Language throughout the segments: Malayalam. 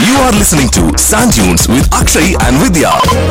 You are listening to Sand Dunes with Akshay and Vidya.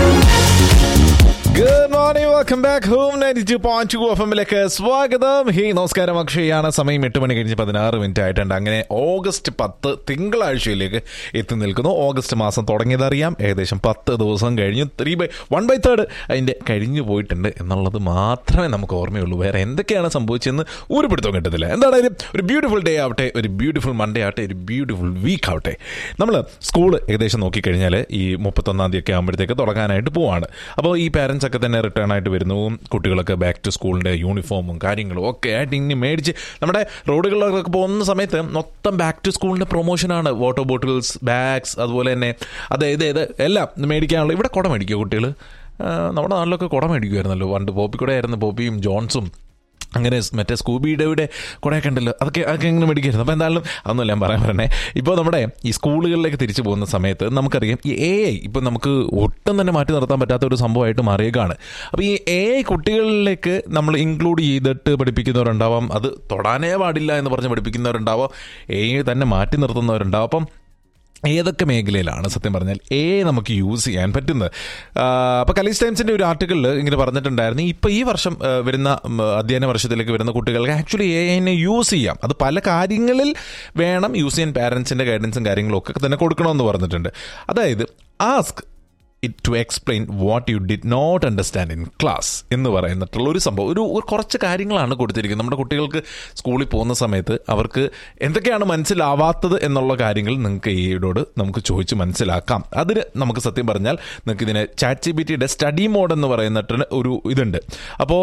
Good morning welcome back home ninety two point two F എമ്മിലേക്ക് സ്വാഗതം ഹേ നമസ്കാരം അക്ഷയാണ് സമയം എട്ട് മണി കഴിഞ്ഞ് പതിനാറ് മിനിറ്റ് ആയിട്ടുണ്ട് അങ്ങനെ ഓഗസ്റ്റ് പത്ത് തിങ്കളാഴ്ചയിലേക്ക് എത്തി നിൽക്കുന്നു ഓഗസ്റ്റ് മാസം തുടങ്ങിയതറിയാം ഏകദേശം പത്ത് ദിവസം കഴിഞ്ഞു three by one by third അതിൻ്റെ കഴിഞ്ഞു പോയിട്ടുണ്ട് എന്നുള്ളത് മാത്രമേ നമുക്ക് ഓർമ്മയുള്ളൂ വേറെ എന്തൊക്കെയാണ് സംഭവിച്ചതെന്ന് ഒരു പിടുത്തം കിട്ടത്തില്ല എന്താണെങ്കിലും ഒരു ബ്യൂട്ടിഫുൾ ഡേ ആവട്ടെ ഒരു ബ്യൂട്ടിഫുൾ മൺഡേ ആവട്ടെ ഒരു ബ്യൂട്ടിഫുൾ വീക്ക് ആവട്ടെ നമ്മൾ സ്കൂൾ ഏകദേശം നോക്കിക്കഴിഞ്ഞാൽ ഈ മുപ്പത്തൊന്നാം തീയതി ഒക്കെ ആകുമ്പോഴത്തേക്ക് തുടങ്ങാനായിട്ട് പോവാണ് അപ്പോൾ ഈ പാരൻസ് ഒക്കെ തന്നെ റിട്ടേൺ ആയിട്ട് വരുന്നു കുട്ടികളൊക്കെ ബാക്ക് ടു സ്കൂളിൻ്റെ യൂണിഫോമും കാര്യങ്ങളും ഒക്കെ ആയിട്ട് ഇനി മേടിച്ച് നമ്മുടെ റോഡുകളിലൊക്കെ പോകുന്ന സമയത്ത് മൊത്തം ബാക്ക് ടു സ്കൂളിൻ്റെ പ്രൊമോഷനാണ് വാട്ടർ ബോട്ടിൽസ് ബാഗ്സ് അതുപോലെ തന്നെ അത് ഇത് ഇത് എല്ലാം മേടിക്കാനുള്ള ഇവിടെ കുട മേടിക്കുമോ കുട്ടികൾ നമ്മുടെ നാട്ടിലൊക്കെ കുട മേടിക്കുമായിരുന്നല്ലോ പണ്ട് പോപ്പിക്കുട ആയിരുന്നു പോപ്പിയും ജോൺസും അങ്ങനെ സ് മറ്റേ സ്കൂബിയുടെ കുറേയൊക്കെ ഉണ്ടല്ലോ അതൊക്കെ അതൊക്കെ എങ്ങനെ മേടിക്കായിരുന്നു അപ്പോൾ എന്തായാലും അതൊന്നും ഞാൻ പറയാൻ പറഞ്ഞേ ഇപ്പോൾ നമ്മുടെ ഈ സ്കൂളുകളിലേക്ക് തിരിച്ചു പോകുന്ന സമയത്ത് നമുക്കറിയാം ഈ എ ഐ ഇപ്പോൾ നമുക്ക് ഒട്ടും തന്നെ മാറ്റി നിർത്താൻ പറ്റാത്ത ഒരു സംഭവമായിട്ട് മാറിയേക്കാണ് അപ്പോൾ ഈ എ ഐ കുട്ടികളിലേക്ക് നമ്മൾ ഇൻക്ലൂഡ് ചെയ്തിട്ട് പഠിപ്പിക്കുന്നവരുണ്ടാവാം അത് തൊടാനേ പാടില്ല എന്ന് പറഞ്ഞ് പഠിപ്പിക്കുന്നവരുണ്ടാവാം എ ഐ തന്നെ മാറ്റി നിർത്തുന്നവരുണ്ടാവും അപ്പം ഏതൊക്കെ മേഖലയിലാണ് സത്യം പറഞ്ഞാൽ എ നമുക്ക് യൂസ് ചെയ്യാൻ പറ്റുന്നത് അപ്പോൾ കലീസ് ടൈംസിൻ്റെ ഒരു ആർട്ടിക്കിളിൽ ഇങ്ങനെ പറഞ്ഞിട്ടുണ്ടായിരുന്നു ഇപ്പോൾ ഈ വർഷം ആ, വരുന്ന ഉം, അധ്യയന വർഷത്തിലേക്ക് വരുന്ന കുട്ടികൾക്ക് ആക്ച്വലി എ ഐനെ യൂസ് ചെയ്യാം അത് പല കാര്യങ്ങളിൽ വേണം യൂസ് ചെയ്യാൻ പാരൻസിൻ്റെ ഗൈഡൻസും കാര്യങ്ങളും ഒക്കെ തന്നെ കൊടുക്കണമെന്ന് പറഞ്ഞിട്ടുണ്ട് അതായത് ask it to explain what you did not understand in class എന്ന് പറയുന്നിട്ടുള്ള ഒരു സംഭവം ഒരു ഒരു കുറച്ച് കാര്യങ്ങളാണ് കൊടുത്തിരിക്കുന്നത് നമ്മുടെ കുട്ടികൾക്ക് സ്കൂളിൽ പോകുന്ന സമയത്ത് അവർക്ക് എന്തൊക്കെയാണ് മനസ്സിലാവാത്തത് എന്നുള്ള കാര്യങ്ങൾ നിങ്ങൾക്ക് ഈയോട് നമുക്ക് ചോദിച്ച് മനസ്സിലാക്കാം അതിന് നമുക്ക് സത്യം പറഞ്ഞാൽ നിങ്ങൾക്ക് ഇതിനെ ചാറ്റ് ജി ബി ടിയുടെ സ്റ്റഡി മോഡ് എന്ന് പറയുന്നിട്ട് ഒരു ഇതുണ്ട് അപ്പോൾ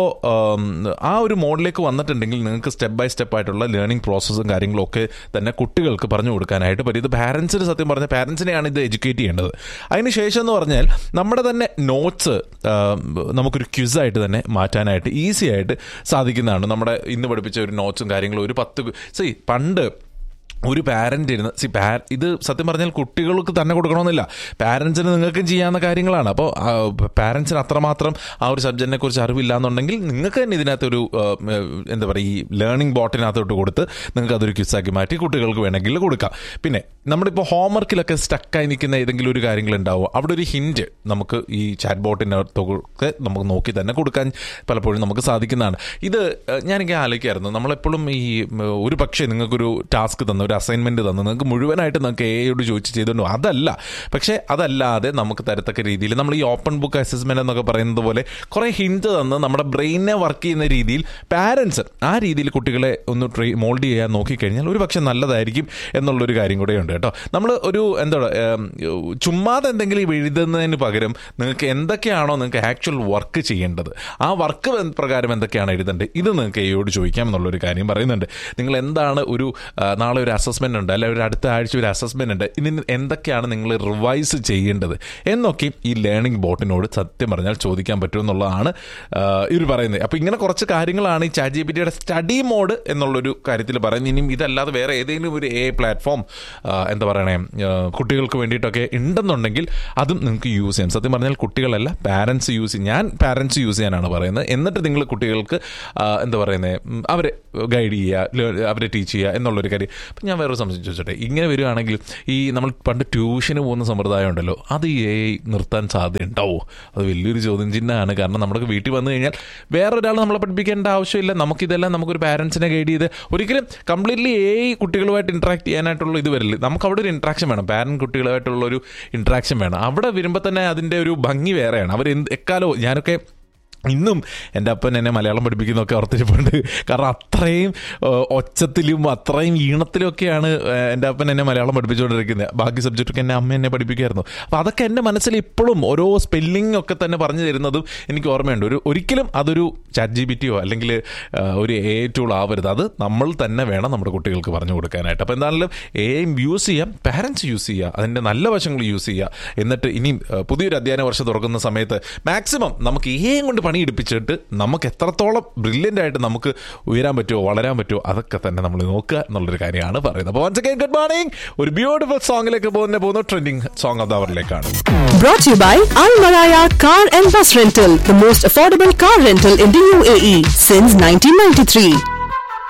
ആ ഒരു മോഡിലേക്ക് വന്നിട്ടുണ്ടെങ്കിൽ നിങ്ങൾക്ക് സ്റ്റെപ്പ് ബൈ സ്റ്റെപ്പ് ആയിട്ടുള്ള ലേണിംഗ് പ്രോസസ്സും കാര്യങ്ങളും ഒക്കെ തന്നെ കുട്ടികൾക്ക് പറഞ്ഞു കൊടുക്കാനായിട്ട് പറ്റും ഇത് പാരൻസിന് സത്യം പറഞ്ഞാൽ പാരൻസിനെയാണ് ഇത് എഡ്യൂക്കേറ്റ് ചെയ്യേണ്ടത് അതിന് ശേഷം എന്ന് പറഞ്ഞാൽ നമ്മുടെ തന്നെ നോട്ട്സ് നമുക്കൊരു ക്വിസായിട്ട് തന്നെ മാറ്റാനായിട്ട് ഈസി ആയിട്ട് സാധിക്കുന്നതാണ് നമ്മുടെ ഇന്ന് പഠിപ്പിച്ച ഒരു നോട്ട്സും കാര്യങ്ങളും ഒരു പത്ത് സി പണ്ട് ഒരു പാരന്റ് ഇരുന്ന് സി പാ ഇത് സത്യം പറഞ്ഞാൽ കുട്ടികൾക്ക് തന്നെ കൊടുക്കണമെന്നില്ല പാരൻസിന് നിങ്ങൾക്കും ചെയ്യാവുന്ന കാര്യങ്ങളാണ് അപ്പോൾ പാരൻസിന് അത്രമാത്രം ആ ഒരു സബ്ജക്റ്റിനെ കുറിച്ച് അറിവില്ല എന്നുണ്ടെങ്കിൽ നിങ്ങൾക്ക് തന്നെ ഇതിനകത്തൊരു ആ, എന്താ പറയുക ഈ ലേണിംഗ് ബോട്ടിനകത്തോട്ട് കൊടുത്ത് നിങ്ങൾക്ക് അതൊരു ക്വിസാക്കി മാറ്റി കുട്ടികൾക്ക് വേണമെങ്കിൽ കൊടുക്കാം പിന്നെ നമ്മളിപ്പോൾ ഹോംവർക്കിലൊക്കെ സ്റ്റക്കായി നിൽക്കുന്ന ഏതെങ്കിലും ഒരു കാര്യങ്ങൾ ഉണ്ടാവും അവിടെ ഒരു ഹിൻറ്റ് നമുക്ക് ഈ ചാറ്റ് ബോട്ടിനകത്തൊക്കെ നമുക്ക് നോക്കി തന്നെ കൊടുക്കാൻ പലപ്പോഴും നമുക്ക് സാധിക്കുന്നതാണ് ഇത് ഏഹ്, ഞാനിങ്ങനെ ആലോചിക്കായിരുന്നു നമ്മളെപ്പോഴും ഈ ഉം, ഒരു പക്ഷേ നിങ്ങൾക്കൊരു ടാസ്ക് തന്നു ഒരു അസൈൻമെന്റ് തന്നു നിങ്ങൾക്ക് മുഴുവനായിട്ട് നിങ്ങൾക്ക് എയോട് ചോദിച്ച് ചെയ്തോണ്ടോ അതല്ല പക്ഷേ അതല്ലാതെ നമുക്ക് തരത്തക്ക രീതിയിൽ നമ്മൾ ഈ ഓപ്പൺ ബുക്ക് അസസ്മെന്റ് എന്നൊക്കെ പറയുന്നത് പോലെ കുറേ ഹിന്റ് തന്ന് നമ്മുടെ ബ്രെയിനെ വർക്ക് ചെയ്യുന്ന രീതിയിൽ പാരൻസ് ആ രീതിയിൽ കുട്ടികളെ ഒന്ന് ട്രൈ മോൾഡ് ചെയ്യാൻ നോക്കിക്കഴിഞ്ഞാൽ ഒരു പക്ഷെ നല്ലതായിരിക്കും എന്നുള്ളൊരു കാര്യം കൂടെ ഉണ്ട് കേട്ടോ നമ്മൾ ഒരു എന്താ പറയുക ചുമ്മാതെ എന്തെങ്കിലും എഴുതുന്നതിന് പകരം നിങ്ങൾക്ക് എന്തൊക്കെയാണോ നിങ്ങൾക്ക് ആക്ച്വൽ വർക്ക് ചെയ്യേണ്ടത് ആ വർക്ക് പ്രകാരം എന്തൊക്കെയാണ് എഴുതേണ്ടത് ഇത് നിങ്ങൾക്ക് എയോട് ചോദിക്കാം എന്നുള്ളൊരു കാര്യം പറയുന്നുണ്ട് നിങ്ങൾ എന്താണ് ഒരു ആ, നാളെ ഒരു അസസ്മെന്റ് ഉണ്ട് അല്ലെങ്കിൽ ഒരു അടുത്ത ആഴ്ച ഒരു അസസ്മെന്റ് ഉണ്ട് ഇതിന് എന്തൊക്കെയാണ് നിങ്ങൾ റിവൈസ് ചെയ്യേണ്ടത് എന്നൊക്കെ ഈ ലേണിംഗ് ബോട്ടിനോട് സത്യം പറഞ്ഞാൽ ചോദിക്കാൻ പറ്റുമെന്നുള്ളതാണ് ആ, ഇവർ പറയുന്നത് അപ്പോൾ ഇങ്ങനെ കുറച്ച് കാര്യങ്ങളാണ് ഈ ചാറ്റ് ജി പി ടിയുടെ സ്റ്റഡി മോഡ് എന്നുള്ളൊരു കാര്യത്തിൽ പറയുന്നത് ഇനിയും ഇതല്ലാതെ വേറെ ഏതെങ്കിലും ഒരു എ പ്ലാറ്റ്ഫോം എന്താ പറയണേ ആ, കുട്ടികൾക്ക് വേണ്ടിയിട്ടൊക്കെ ഉണ്ടെന്നുണ്ടെങ്കിൽ അതും നിങ്ങൾക്ക് യൂസ് ചെയ്യാം സത്യം പറഞ്ഞാൽ കുട്ടികളല്ല പാരൻസ് യൂസ് ചെയ്യും ഞാൻ പാരൻസ് യൂസ് ചെയ്യാനാണ് പറയുന്നത് എന്നിട്ട് നിങ്ങൾ കുട്ടികൾക്ക് ആ, എന്താ പറയുന്നത് ഉം, അവരെ ഗൈഡ് ചെയ്യുക ല- അവരെ ടീച്ച് ചെയ്യുക എന്നുള്ളൊരു കാര്യം അപ്പം ഞാൻ വേറെ സംശയം ചോദിച്ചോട്ടെ ഇങ്ങനെ വരികയാണെങ്കിൽ ഈ നമ്മൾ പണ്ട് ട്യൂഷന് പോകുന്ന സമ്പ്രദായം ഉണ്ടല്ലോ അത് ഈ AI നിർത്താൻ സാധ്യത ഉണ്ടാവോ അത് വലിയൊരു ചോദ്യം ചിഹ്നമാണ് കാരണം നമ്മുടെ വീട്ടിൽ വന്നു കഴിഞ്ഞാൽ വേറൊരാൾ നമ്മളെ പഠിപ്പിക്കേണ്ട ആവശ്യമില്ല നമുക്കിതെല്ലാം നമുക്കൊരു പാരൻസിനെ ഗൈഡ് ചെയ്ത് ഒരിക്കലും കംപ്ലീറ്റ്ലി എ കുട്ടികളുമായിട്ട് ഇൻട്രാക്ട് ചെയ്യാനായിട്ടുള്ള ഇത് വരില്ല നമുക്ക് അവിടെ ഒരു ഇൻട്രാക്ഷൻ വേണം പാരന്റ് കുട്ടികളുമായിട്ടുള്ള ഒരു ഇൻട്രാക്ഷൻ വേണം അവിടെ വരുമ്പോൾ തന്നെ അതിൻ്റെ ഒരു ഭംഗി വേറെയാണ് അവർ എന്ത് എക്കാലവും ഞാനൊക്കെ ഇന്നും എൻ്റെ അപ്പൻ എന്നെ മലയാളം പഠിപ്പിക്കുന്നതൊക്കെ ഓർത്തിരിപ്പുണ്ട് കാരണം അത്രയും ഏഹ്, ഒച്ചത്തിലും അത്രയും ഈണത്തിലും ഒക്കെയാണ് ഏഹ്, എൻ്റെ അപ്പൻ എന്നെ മലയാളം പഠിപ്പിച്ചുകൊണ്ടിരിക്കുന്നത് ബാക്കി സബ്ജക്റ്റൊക്കെ എന്നെ അമ്മ എന്നെ പഠിപ്പിക്കുമായിരുന്നു അപ്പോൾ അതൊക്കെ എൻ്റെ മനസ്സിൽ ഇപ്പോഴും ഓരോ സ്പെല്ലിംഗ് ഒക്കെ തന്നെ പറഞ്ഞു തരുന്നതും എനിക്ക് ഓർമ്മയുണ്ട് ഒരു ഒരിക്കലും അതൊരു ചാറ്റ് ജി ബി ടിയോ അല്ലെങ്കിൽ ഏഹ്, ഒരു എ ടൂൾ ആവരുത് അത് നമ്മൾ തന്നെ വേണം നമ്മുടെ കുട്ടികൾക്ക് പറഞ്ഞു കൊടുക്കാനായിട്ട് അപ്പോൾ എന്താണെങ്കിലും എ യൂസ് ചെയ്യാം പാരൻസ് യൂസ് ചെയ്യുക അതിൻ്റെ നല്ല വശങ്ങൾ യൂസ് ചെയ്യുക എന്നിട്ട് ഇനിയും ഏഹ്, പുതിയൊരു അധ്യയന വർഷം തുറക്കുന്ന സമയത്ത് മാക്സിമം നമുക്ക് ഏം കൊണ്ട് പണിയെടുപ്പിച്ചിട്ട് നമുക്ക് എത്രത്തോളം ബ്രില്യൻ്റ് ആയിട്ട് നമുക്ക് ഉയരാൻ പറ്റുമോ വളരാൻ പറ്റുമോ അതൊക്കെ തന്നെ നമ്മൾ നോക്കുക എന്നുള്ളൊരു കാര്യമാണ് പറയുന്നത് അപ്പോൾ വൺസ് അഗൈൻ ഗുഡ് മോർണിംഗ് ഒരു ബ്യൂട്ടിഫുൾ സോങ്ങിലേക്ക് പോകുന്ന പോകുന്ന ട്രെൻഡിങ് സോങ് ഓഫ് ദ അവറിലേക്കാണ് Brought to you by Al Maraya Car and Bus Rental, the most affordable car rental in the UAE since 1993.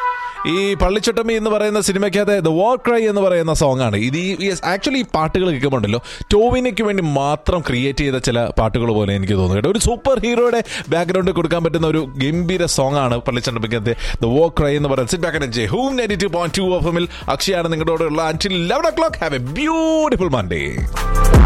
ഈ പള്ളിച്ചട്ടമ്മി എന്ന് പറയുന്ന സിനിമയ്ക്കകത്ത് ദ വാർ ക്രൈ എന്ന് പറയുന്ന സോങ് ആണ് ഇത് ഈ ആക്ച്വലി ഈ പാട്ടുകൾ കേൾക്കുമ്പോണ്ടല്ലോ ടോവിനയ്ക്ക് വേണ്ടി മാത്രം ക്രിയേറ്റ് ചെയ്ത ചില പാട്ടുകൾ പോലെ എനിക്ക് തോന്നുന്നു കേട്ടോ ഒരു സൂപ്പർ ഹീറോയുടെ ബാക്ക്ഗ്രൗണ്ടിൽ കൊടുക്കാൻ പറ്റുന്ന ഒരു ഗംഭീര സോങ് ആണ് പള്ളിച്ചട്ടമ്മിക്കകത്ത് ദ വാർ ക്രൈ എന്ന് പറയുന്നത് sit back and home ninety two point two F എമ്മിൽ അക്ഷയാണ് നിങ്ങളോടുള്ള അഞ്ചിൽ eleven o'clock have a beautiful Monday